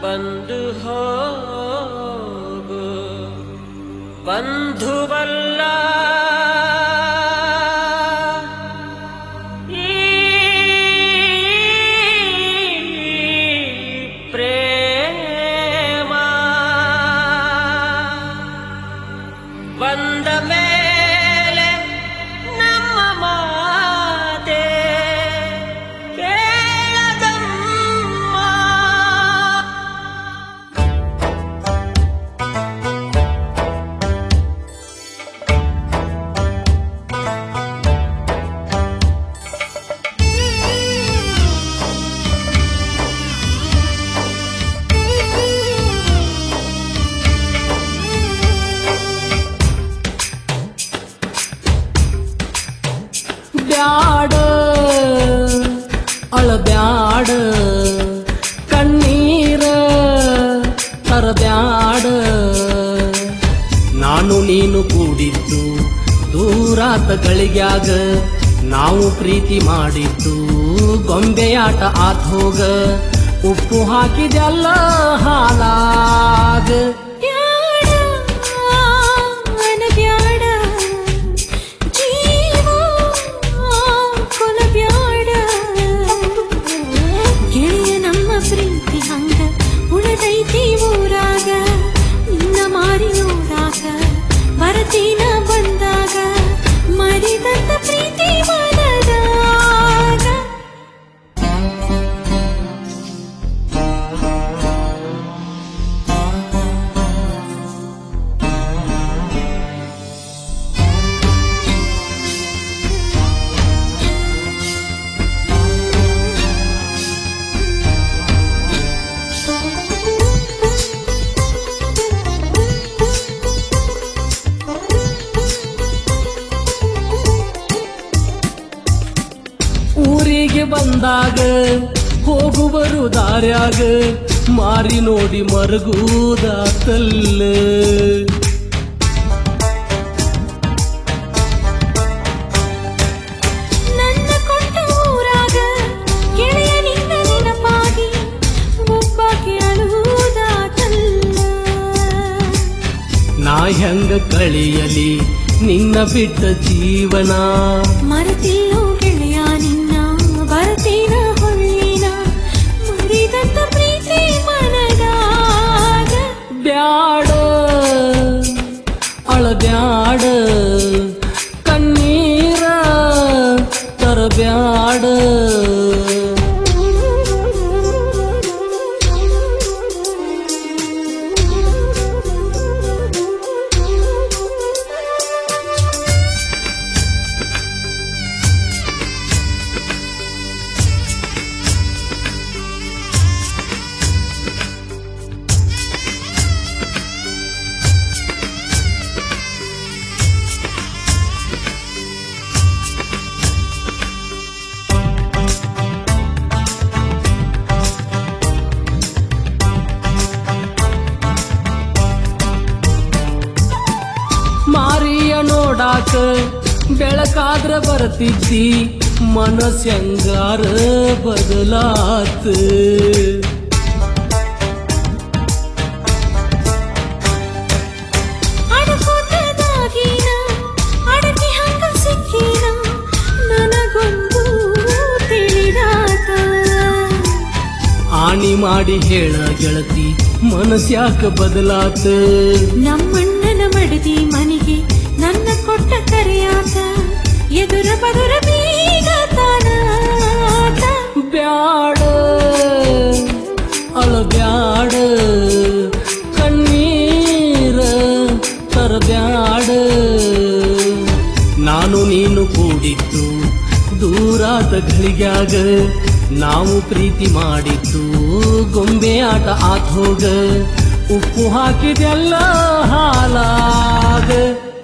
ಬಂದು ಹೋಗು ಬಂಧುವಲ್ಲ ಈ ಪ್ರೇಮ ಬಂದ ಮೇಲೆ ನಮ್ಮ ಮಾತೆ ಕೇಳದಮ್ಮ ಬ್ಯಾಡ ಅಳಬ್ಯಾಡ ಕಣ್ಣೀರ ತರಬ್ಯಾಡ ನಾನು ನೀನು ಕೂಡಿದ್ದು ದೂರಾತ ಗಳಿಗ್ಯಾಗ ನಾವು ಪ್ರೀತಿ ಮಾಡಿದ್ದು ಗೊಂಬೆಯಾಟ ಆತ್ ಹೋಗ ಉಪ್ಪು ಹಾಕಿದೆಲ್ಲ ಹಾಲಾಗ ಬ್ಯಾಡ ಅನಬ್ಯಾಡ ಜೀವ ಕೊಲಬ್ಯಾಡ ಗೆಳೆಯ ನಮ್ಮ ಪ್ರೀತಿ ಹಂಗ ಉಳದೈತಿ ಊರಾಗ ನಿನ್ನ ಮಾರಿ ನೋಡಾಗ ಬರತೀನ ಬಂದಾಗ ಮರಿದಂತ ಪ್ರೀತಿ ಮನದಾಗ ಊರಿಗೆ ಬಂದಾಗ ಹೋಗುವರು ದಾರ್ಯಾಗ ಮಾರಿ ನೋಡಿ ಮರಗುವುದಾತಲ್ಲ ನನ್ನ ಕೊಟ್ಟ ಊರಾಗ ಗೆಳೆಯ ನಿನ್ನ ನೆನಪಾಗಿ ಒಬ್ಬಾಕಿ ಅಳುವುದಾತಲ್ಲ ನಾ ಹೆಂಗ ಕಳೆಯಲಿ ನಿನ್ನ ಬಿಟ್ಟ ಜೀವನ ಮರೆತಿಲ್ಲೋ ಗೆಳೆಯ ನಿನ್ನ ಬರತೀನ ಹೊಳ್ಳಿನ ಮರಿದಂತ ಪ್ರೀತಿ ಮನದಾಗ ಬ್ಯಾಡ ಅಳಬ್ಯಾಡ ಕಣ್ಣೀರ ತರಬ್ಯಾಡ ಮಾರಿಯ ನೋಡಾಕ ಬೆಳಕಾದ್ರ ಬರ್ತಿದ್ದಿ ಮನಸ್ಸಂಗಾರ ಬದಲಾತ್ ಅಡಕೋಟದಾಗಿನ ಅಡಕಿ ಹಂಗ ಸಿಕ್ಕಿನ ನನಗೊಂದು ತಿಳಿದಾತ ಆಣಿ ಮಾಡಿ ಹೇಳ ಗೆಳತಿ ಮನಸ್ಯಾಕ ಬದಲಾತ್ ನಮ್ಮಣ್ಣನ ಮಡದಿ ಮನೆಗೆ ನನ್ನ ಕೊಟ್ಟ ಕರೆಯಾತ ಎದುರ ಬದುರ ಬೀಗ ತಾನಾಟ ಬ್ಯಾಡ ಅಳಬ್ಯಾಡ ಕಣ್ಣೀರ ತರಬ್ಯಾಡ ನಾನು ನೀನು ಕೂಡಿದ್ದು ದೂರಾದ ಗಳಿಗ್ಯಾಗ ನಾವು ಪ್ರೀತಿ ಮಾಡಿದ್ದು ಗೊಂಬೆ ಆಟ ಆತ್ ಹೋಗ ಉಪ್ಪು ಹಾಕಿದೆಲ್ಲ ಹಾಲಾಗ